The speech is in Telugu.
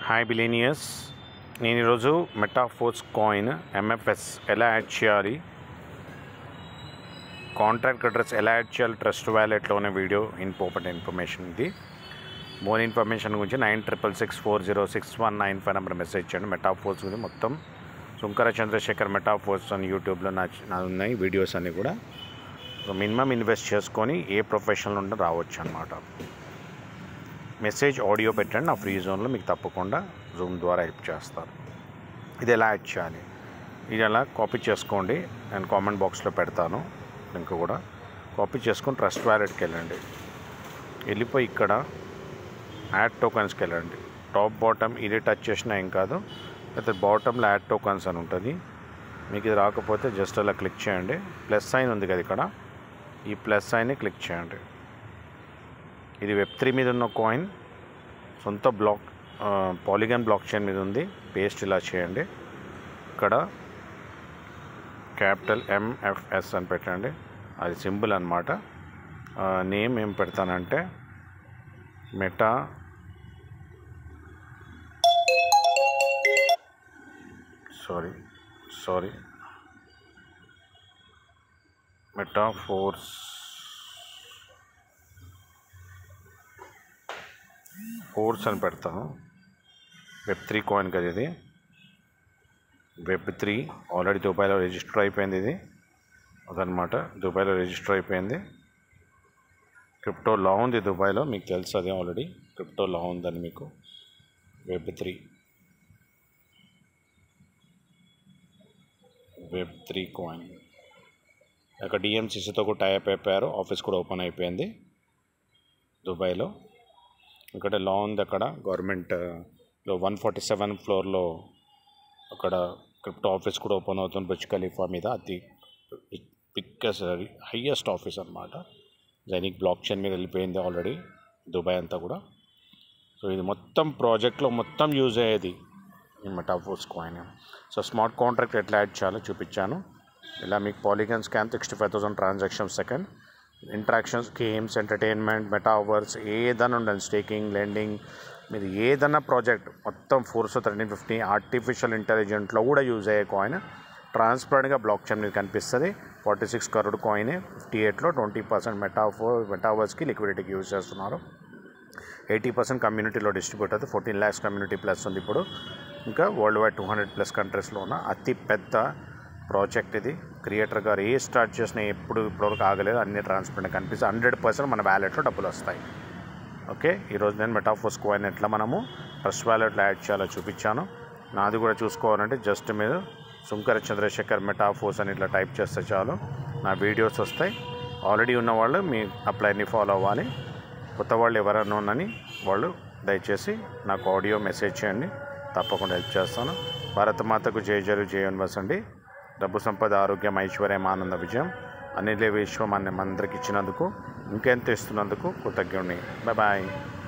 హాయ్ బిలీనియస్ నేను ఈరోజు మెటాఫోర్స్ కాయిన్ ఎంఎఫ్ఎస్ ఎలా యాడ్ చేయాలి కాంట్రాక్ట్ అడ్రస్ ఎలా యాడ్ చేయాలి ట్రస్ట్ వ్యాలెట్లో ఉన్న వీడియో ఇంపార్టెంట్ ఇన్ఫర్మేషన్ ఇది మోర్ ఇన్ఫర్మేషన్ గురించి nine triple six four zero six one nine five number message చేయండి మెటాఫోర్స్ గురించి మొత్తం సుంకర చంద్రశేఖర్ మెటాఫోర్స్ అని యూట్యూబ్లో నా నా ఉన్నాయి వీడియోస్ అన్నీ కూడా సో మినిమం ఇన్వెస్ట్ చేసుకొని ఏ ప్రొఫెషనల్ నుండి రావచ్చు అనమాట మెసేజ్ ఆడియో పెట్టండి నా ఫ్రీ జోన్లో మీకు తప్పకుండా జూమ్ ద్వారా హెల్ప్ చేస్తారు ఇది ఎలా యాడ్ చేయాలి ఇది ఎలా కాపీ చేసుకోండి నేను కామెంట్ బాక్స్లో పెడతాను లింక్ కూడా కాపీ చేసుకొని ట్రస్ట్ వ్యాలెట్కి వెళ్ళండి వెళ్ళిపోయి ఇక్కడ యాడ్ టోకన్స్కి వెళ్ళండి టాప్ బాటమ్ ఇది టచ్ చేసినా ఏం కాదు అయితే బాటంలో యాడ్ టోకన్స్ అని ఉంటుంది మీకు ఇది రాకపోతే జస్ట్ అలా క్లిక్ చేయండి ప్లస్ సైన్ ఉంది కదా ఇక్కడ ఈ ప్లస్ సైన్ని క్లిక్ చేయండి ఇది వెబ్ త్రీ మీద ఉన్న కాయిన్ సొంత బ్లాక్ పాలిగన్ బ్లాక్ చైన్ మీద ఉంది పేస్ట్ ఇలా చేయండి ఇక్కడ క్యాపిటల్ ఎంఎఫ్ఎస్ అని పెట్టండి అది సింబల్ అనమాట నేమ్ ఏం పెడతానంటే meta sorry sorry meta force force అని పెడతాను వెబ్ త్రీ కాయిన్ కదా ఇది వెబ్ త్రీ ఆల్రెడీ దుబాయ్లో రిజిస్టర్ అయిపోయింది ఇది అదనమాట దుబాయ్లో రిజిస్టర్ అయిపోయింది క్రిప్టో లా ఉంది దుబాయ్లో మీకు తెలుసు అది ఆల్రెడీ క్రిప్టో లా ఉందని మీకు web three web three coin అక్కడ డిఎంసీసీతో కూడా టైప్ అయిపోయారు ఆఫీస్ కూడా ఓపెన్ అయిపోయింది దుబాయ్లో ఇక్కడ లా ఉంది అక్కడ గవర్నమెంట్లో వన్ ఫార్టీ సెవెన్ ఫ్లోర్లో అక్కడ క్రిప్టో ఆఫీస్ కూడా ఓపెన్ అవుతుంది బుజ్ ఖలీఫా మీద అది బిగ్గెస్ట్ హయ్యెస్ట్ ఆఫీస్ అనమాట జైనిక్ బ్లాక్ చైన్ మీద వెళ్ళిపోయింది ఆల్రెడీ దుబాయ్ అంతా కూడా సో ఇది మొత్తం ప్రాజెక్ట్లో మొత్తం యూజ్ అయ్యేది ఈ Metaforce coin so smart contract ఎట్లా యాడ్ చేయాలో చూపించాను ఇలా మీకు Polygon scan sixty five thousand transaction second interactions games entertainment metaverse ఏదైనా ఉండండి స్టేకింగ్ లెండింగ్ మీరు ఏదన్నా ప్రాజెక్ట్ మొత్తం ఫోర్స్ థర్టీన్ ఫిఫ్టీ ఆర్టిఫిషియల్ ఇంటెలిజెంట్లో కూడా యూజ్ అయ్యే కాయిన్ ట్రాన్స్పరెంట్గా బ్లాక్ చైన్ మీద కనిపిస్తుంది forty six crore coin fifty ఎయిట్లో ట్వంటీ పర్సెంట్ మెటాఫోర్ మెటావర్స్కి లిక్విడిటీకి యూజ్ చేస్తున్నారు ఎయిటీ పర్సెంట్ కమ్యూనిటీలో డిస్ట్రిబ్యూట్ అవుతుంది ఫోర్టీన్ ల్యాక్స్ కమ్యూనిటీ ప్లస్ ఉంది ఇప్పుడు ఇంకా world wide two hundred plus కంట్రీస్లో ఉన్న అతి పెద్ద ప్రాజెక్ట్ ఇది క్రియేటర్ గారు ఏ స్టార్ట్ చేసినా ఎప్పుడు ఇప్పటివరకు ఆగలేదు అన్ని ట్రాన్స్పరెంట్ కనిపిస్తే హండ్రెడ్ పర్సెంట్ మన వ్యాలెట్లో డబ్బులు వస్తాయి ఓకే ఈరోజు నేను మెటాఫోర్స్ కాయిన్ ఎట్లా మనము ట్రస్ట్ వ్యాలెట్లో యాడ్ చేయాలో చూపించాను నాది కూడా చూసుకోవాలంటే జస్ట్ మీరు సుంకర చంద్రశేఖర్ మెటాఫోర్స్ అని ఇట్లా టైప్ చేస్తే చాలు నా వీడియోస్ వస్తాయి ఆల్రెడీ ఉన్న వాళ్ళు మీ అప్లైని ఫాలో అవ్వాలి కొత్త వాళ్ళు ఎవరైనా ఉన్నని వాళ్ళు దయచేసి నాకు ఆడియో మెసేజ్ చేయండి తప్పకుండా హెల్ప్ చేస్తాను భారతమాతకు జయ జరు జయ అండి డబ్బు సంపద ఆరోగ్యం ఐశ్వర్యం ఆనంద విజయం అనిలే విశ్వం అనే మందరికి ఇచ్చినందుకు ఇంకెంత ఇస్తున్నందుకు కృతజ్ఞుడిని బాయ్ బాయ్